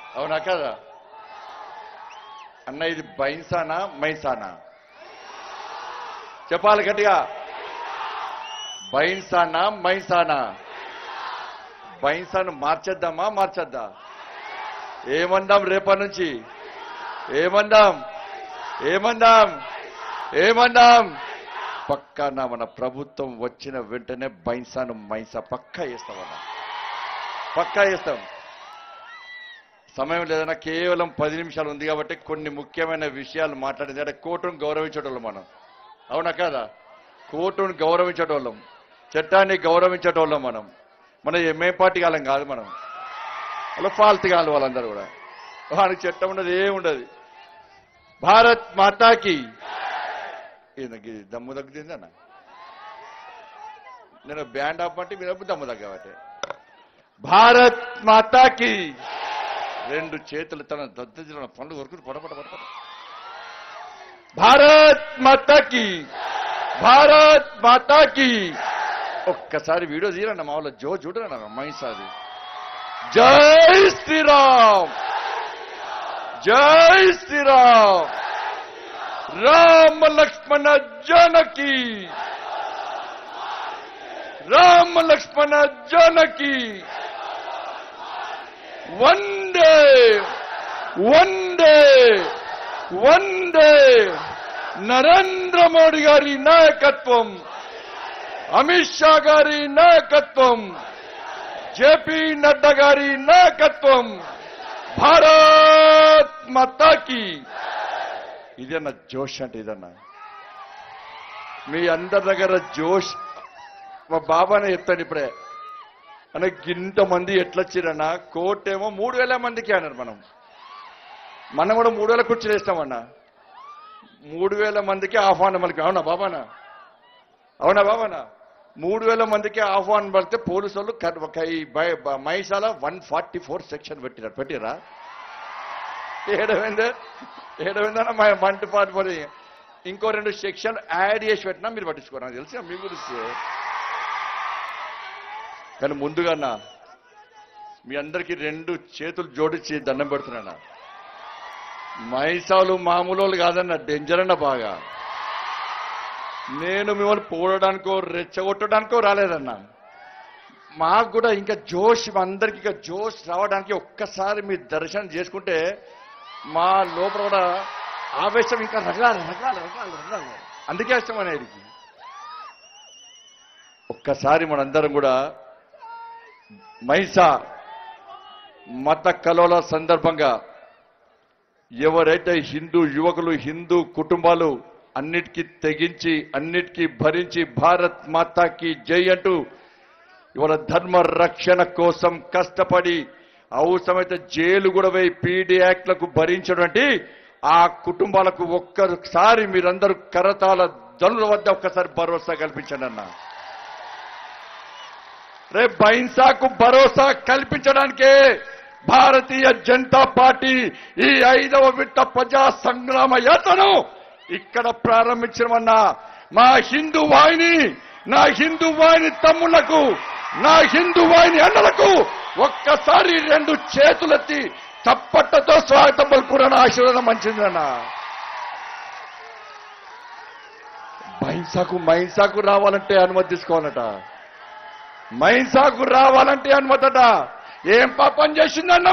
అవునా కదా అన్న ఇది బైన్సానా మైసానా చెప్పాలి గట్టిగా బైన్సానా మైసానా బైన్సాను మార్చేద్దామా మార్చేద్దా ఏమందాం రేపటి నుంచి ఏమందాం ఏమందాం ఏమందాం పక్కాన మన ప్రభుత్వం వచ్చిన వెంటనే బైన్సాను మైసా పక్కా వేస్తామన్నా పక్కా వేస్తాం సమయం లేదన్నా కేవలం పది నిమిషాలు ఉంది కాబట్టి కొన్ని ముఖ్యమైన విషయాలు మాట్లాడింది అంటే కోర్టును గౌరవించేటోళ్ళం మనం అవునా కాదా కోర్టును గౌరవించేటోళ్ళం చట్టాన్ని గౌరవించేటోళ్ళం మనం మన ఎంఏ పార్టీ కాలం కాదు మనం అలా ఫాల్తు కాదు వాళ్ళందరూ కూడా వానికి చట్టం ఉండదు ఏముండదు భారత్ మాతాకి ఈయనకి దమ్ము తగ్గుతుంది అన్న నేను బ్యాండ్ ఆఫ్ అంటే మీరు దమ్ము తగ్గబట్టే భారత్ మాతాకి రెండు చేతులు తన దద్దజిన పనులు వరకు పొడపడ పడతారు భారత్ మాతాకి భారత్ మాతాకి ఒక్కసారి వీడియో తీరండి మా వాళ్ళ జో చూడరన్న మైసాది జై శ్రీరామ్ జై శ్రీరామ్ రామ లక్ష్మణ జానకి రామ లక్ష్మణ జానకి వందే వందే వందే నరేంద్ర మోడీ గారి నాయకత్వం అమిత్ షా గారి నాయకత్వం జేపీ నడ్డా గారి నాయకత్వం భారత్ మాతాకి ఇదన్న జోష్ అంటే ఇదన్నా మీ అందరి దగ్గర జోష్ మా బాబానే చెప్తాను ఇప్పుడే అన్న ఇంతమంది ఎట్లొచ్చిరన్న కోర్టేమో మూడు వేల మందికి అన్నారు మనం మనం కూడా మూడు వేల కుర్చీలు వేస్తామన్నా మూడు వేల మందికి ఆహ్వానం మనకి అవునా బాబానా అవునా బాబానా మూడు వేల మందికి ఆహ్వానం పడితే పోలీసు వాళ్ళు కర్- ఒక ఈ బై- బ- మైసాల వన్ ఫార్టీ ఫోర్ సెక్షన్ పెట్టినారు పెట్టిరా ఏడవైందే ఏడవైందన్న మా మంటి పాటు పడి ఇంకో రెండు సెక్షన్ యాడ్ చేసి పెట్టినా మీరు పట్టించుకోరు నాకు తెలుసు మీ గురించి కానీ ముందుగా అన్న మీ అందరికీ రెండు చేతులు జోడించి దండం పెడుతున్నా మైసాలు మామూలు వాళ్ళు కాదన్న డేంజర్ అన్న బాగా నేను మిమ్మల్ని పోడడానికో రెచ్చగొట్టడానికో రాలేదన్నా మాకు కూడా ఇంకా జోష్ మా అందరికి ఇంకా జోష్ రావడానికి ఒక్కసారి మీ దర్శనం చేసుకుంటే మా లోపల కూడా ఆవేశం ఇంకా రగలాలి రగలాలి రగలాలి రగలాలి అందుకే ఇష్టం అనేది ఒక్కసారి మనందరం కూడా మైసా మత కలోల సందర్భంగా ఎవరైతే హిందూ యువకులు హిందూ కుటుంబాలు అన్నిటికీ తెగించి అన్నిటికీ భరించి భారత్ మాతాకి జై అంటూ ఇవాళ ధర్మ రక్షణ కోసం కష్టపడి అవసరమైతే జైలు కూడా పోయి పీడీ యాక్ట్లకు భరించినటువంటి ఆ కుటుంబాలకు ఒక్కసారి మీరందరూ కరతాల ధనుల వద్ద ఒక్కసారి భరోసా కల్పించండి అన్నా రేపు బహింసాకు భరోసా కల్పించడానికే భారతీయ జనతా పార్టీ ఈ ఐదవ విట్ట ప్రజా సంగ్రామ యాత్రను ఇక్కడ ప్రారంభించమన్నా మా హిందూ వాహిని నా హిందూ వాహిని తమ్ముళ్లకు నా హిందూ వాహిని అన్నలకు ఒక్కసారి రెండు చేతులెత్తి చప్పట్టతో స్వాగతం పలుకురన్న ఆశీర్వాదం మంచిందన్నా బహింసాకు మైంసాకు రావాలంటే అనుమతి తీసుకోవాలట మైన్సాకు రావాలంటే అనుమతట ఏం పాపం చేసిందన్న